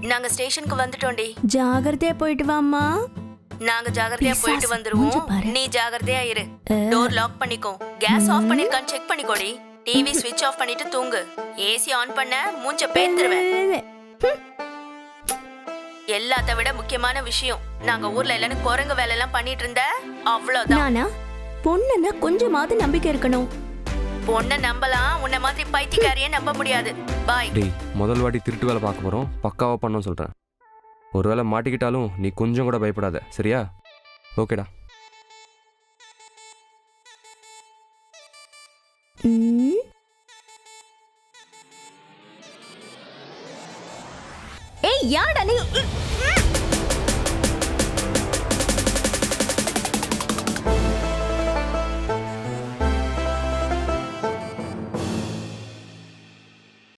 நாங்க ஸ்டேஷனுக்கு வந்துட்டோம்டி ஜாகிரதையா போயிட்டு வாம்மா நாங்க ஜாகிரதையா பிசாசு, போயிட்டு மூஞ்ச வந்துருவோம் பாரு. நீ ஜாகிரதையா இரு டோர் லாக் பண்ணிக்கோ கேஸ் ஆஃப் பண்ணிருக்கான்னு செக் பண்ணிக்கோடி டிவி ஸ்விட்ச் ஆஃப் பண்ணிட்டு தூங்கு ஏசி ஆன் பண்ண மூஞ்ச பேத்துருவேன் எல்லாத்த விட முக்கியமான விஷயம் நாங்க ஊர்ல எல்லாரும் குரங்கு வேலை எல்லாம் பண்ணிட்டு இருந்த அவ்வளவுதான் நானா பொண்ணுன்னா கொஞ்சமாவது நம்பிக்கை இருக்கணும் பொண்ண நம்பலாம் உன்ன மாதிரி பைத்தியக்காரிய நம்ப முடியாது பாய் டேய் முதல் வாட்டி திருட்டு வேலை பார்க்க போகிறோம் பக்காவாக பண்ணோம் சொல்கிறேன் ஒருவேளை மாட்டிக்கிட்டாலும் நீ கொஞ்சம் கூட பயப்படாத சரியா ஓகேடா ம். ஏய் யாடா நீ